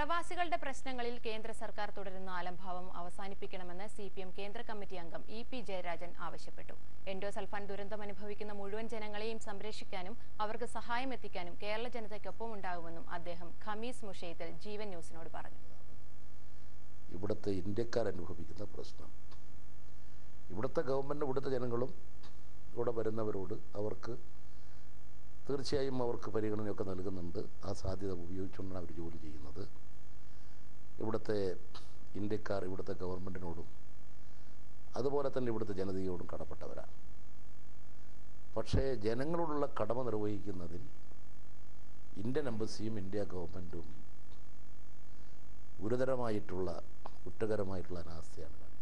പ്രവാസികളുടെ പ്രശ്നങ്ങളിൽ കേന്ദ്ര സർക്കാർ തുടരുന്ന അലംഭാവം അവസാനിപ്പിക്കണമെന്ന് സി പി എം കേന്ദ്ര കമ്മിറ്റി അംഗം ഇ പി ജയരാജൻ ആവശ്യപ്പെട്ടു എൻഡോസൾഫാൻ ദുരന്തം അനുഭവിക്കുന്ന മുഴുവൻ ജനങ്ങളെയും സംരക്ഷിക്കാനും അവർക്ക് സഹായം എത്തിക്കാനും കേരള ജനതയ്ക്കൊപ്പം ഉണ്ടാകുമെന്നും അദ്ദേഹം ഖമീസ് മുഷയത്തിൽ ജീവൻ ന്യൂസിനോട് പറഞ്ഞു ഇവിടുത്തെ ഇന്ത്യക്കാർ അനുഭവിക്കുന്ന പ്രശ്നം ഇവിടുത്തെ ഗവൺമെൻറ് ഇവിടുത്തെ ജനങ്ങളും ഇവിടെ വരുന്നവരോട് അവർക്ക് തീർച്ചയായും അവർക്ക് പരിഗണനയൊക്കെ നൽകുന്നുണ്ട് ആ സാധ്യത ഉപയോഗിച്ചുകൊണ്ടാണ് അവർ ജോലി ചെയ്യുന്നത് ഇവിടുത്തെ ഇന്ത്യക്കാർ ഇവിടുത്തെ ഗവൺമെൻറ്റിനോടും അതുപോലെ തന്നെ ഇവിടുത്തെ ജനതയോടും കടപ്പെട്ടവരാണ് പക്ഷേ ജനങ്ങളോടുള്ള കടമ നിർവഹിക്കുന്നതിൽ ഇന്ത്യൻ എംബസിയും ഇന്ത്യ ഗവൺമെൻറ്റും ഗുരുതരമായിട്ടുള്ള കുറ്റകരമായിട്ടുള്ള അനാസ്ഥയാണ് കാണിക്കുന്നത്